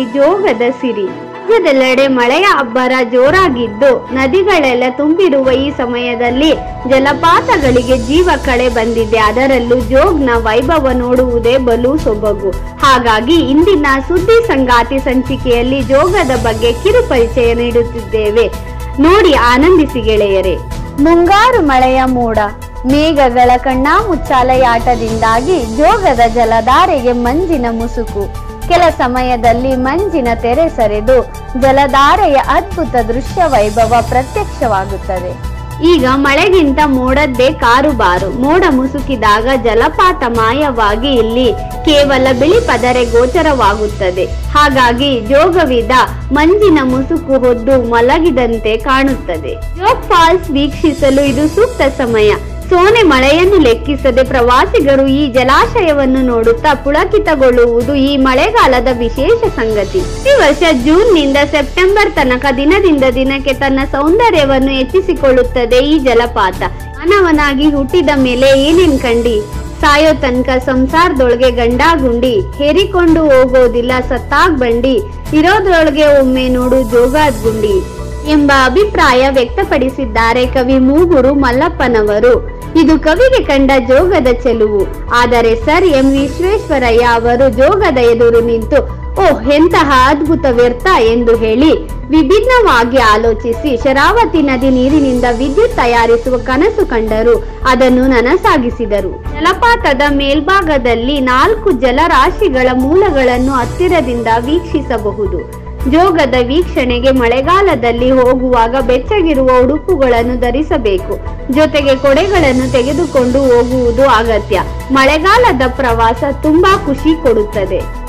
ಜೋಗದ ಸಿರಿ ರಾಜ್ಯದೆಲ್ಲೆಡೆ ಮಳೆಯ ಅಬ್ಬರ ಜೋರಾಗಿದ್ದು ನದಿಗಳೆಲ್ಲ ತುಂಬಿರುವ ಈ ಸಮಯದಲ್ಲಿ ಜಲಪಾತಗಳಿಗೆ ಜೀವ ಕಳೆ ಬಂದಿದೆ ಅದರಲ್ಲೂ ಜೋಗ್ನ ವೈಭವ ನೋಡುವುದೇ ಬಲು ಸೊಬಗು ಹಾಗಾಗಿ ಇಂದಿನ ಸುದ್ದಿ ಸಂಗಾತಿ ಸಂಚಿಕೆಯಲ್ಲಿ ಜೋಗದ ಬಗ್ಗೆ ಕಿರು ಪರಿಚಯ ನೀಡುತ್ತಿದ್ದೇವೆ ನೋಡಿ ಆನಂದಿಸಿ ಗೆಳೆಯರೇ ಮುಂಗಾರು ಮಳೆಯ ಮೋಡ ಮೇಘಗಳ ಕಣ್ಣಾಮುಚ್ಚಾಲೆಯಾಟದಿಂದಾಗಿ ಜೋಗದ ಜಲಧಾರೆಗೆ ಮಂಜಿನ ಮುಸುಕು ಕೆಲ ಸಮಯದಲ್ಲಿ ಮಂಜಿನ ತೆರೆ ಸರಿದು ಜಲಧಾರೆಯ ಅದ್ಭುತ ದೃಶ್ಯ ವೈಭವ ಪ್ರತ್ಯಕ್ಷವಾಗುತ್ತದೆ ಈಗ ಮಳೆಗಿಂತ ಮೋಡದ್ದೇ ಕಾರುಬಾರು ಮೋಡ ಮುಸುಕಿದಾಗ ಜಲಪಾತ ಮಾಯವಾಗಿ ಇಲ್ಲಿ ಕೇವಲ ಬಿಳಿ ಪದರೆ ಗೋಚರವಾಗುತ್ತದೆ ಹಾಗಾಗಿ ಜೋಗವಿದ ಮಂಜಿನ ಮುಸುಕು ಹೊದ್ದು ಮಲಗಿದಂತೆ ಕಾಣುತ್ತದೆ ಜೋಗ್ ಫಾಲ್ಸ್ ವೀಕ್ಷಿಸಲು ಇದು ಸೂಕ್ತ ಸಮಯ ಸೋನೆ ಮಳೆಯನ್ನು ಲೆಕ್ಕಿಸದೆ ಪ್ರವಾಸಿಗರು ಈ ಜಲಾಶಯವನ್ನು ನೋಡುತ್ತಾ ಪುಳಕಿತಗೊಳ್ಳುವುದು ಈ ಮಳೆಗಾಲದ ವಿಶೇಷ ಸಂಗತಿ ಈ ವರ್ಷ ಜೂನ್ ನಿಂದ ಸೆಪ್ಟೆಂಬರ್ ತನಕ ದಿನದಿಂದ ದಿನಕ್ಕೆ ತನ್ನ ಸೌಂದರ್ಯವನ್ನು ಹೆಚ್ಚಿಸಿಕೊಳ್ಳುತ್ತದೆ ಈ ಜಲಪಾತ ಮಾನವನಾಗಿ ಹುಟ್ಟಿದ ಮೇಲೆ ಏನೇನ್ ಕಂಡಿ ಸಾಯೋ ತನಕ ಸಂಸಾರದೊಳಗೆ ಗಂಡಾಗುಂಡಿ ಹೇರಿಕೊಂಡು ಹೋಗೋದಿಲ್ಲ ಸತ್ತಾಗ್ ಬಂಡಿ ಇರೋದ್ರೊಳಗೆ ಒಮ್ಮೆ ನೋಡು ಜೋಗಾದ್ ಗುಂಡಿ ಎಂಬ ಅಭಿಪ್ರಾಯ ವ್ಯಕ್ತಪಡಿಸಿದ್ದಾರೆ ಕವಿ ಮೂಗೂರು ಮಲ್ಲಪ್ಪನವರು ಇದು ಕವಿಗೆ ಕಂಡ ಜೋಗದ ಚೆಲುವು ಆದರೆ ಸರ್ ಎಂ ವಿಶ್ವೇಶ್ವರಯ್ಯ ಅವರು ಜೋಗದ ಎದುರು ನಿಂತು ಓಹ್ ಎಂತಹ ಅದ್ಭುತ ವ್ಯರ್ಥ ಎಂದು ಹೇಳಿ ವಿಭಿನ್ನವಾಗಿ ಆಲೋಚಿಸಿ ಶರಾವತಿ ನದಿ ನೀರಿನಿಂದ ವಿದ್ಯುತ್ ತಯಾರಿಸುವ ಕನಸು ಕಂಡರು ಅದನ್ನು ನನಸಾಗಿಸಿದರು ಜಲಪಾತದ ಮೇಲ್ಭಾಗದಲ್ಲಿ ನಾಲ್ಕು ಜಲರಾಶಿಗಳ ಮೂಲಗಳನ್ನು ಹತ್ತಿರದಿಂದ ವೀಕ್ಷಿಸಬಹುದು ಜೋಗದ ವೀಕ್ಷಣೆಗೆ ಮಳೆಗಾಲದಲ್ಲಿ ಹೋಗುವಾಗ ಬೆಚ್ಚಗಿರುವ ಉಡುಪುಗಳನ್ನು ಧರಿಸಬೇಕು ಜೊತೆಗೆ ಕೊಡೆಗಳನ್ನು ತೆಗೆದುಕೊಂಡು ಹೋಗುವುದು ಅಗತ್ಯ ಮಳೆಗಾಲದ ಪ್ರವಾಸ ತುಂಬಾ ಖುಷಿ ಕೊಡುತ್ತದೆ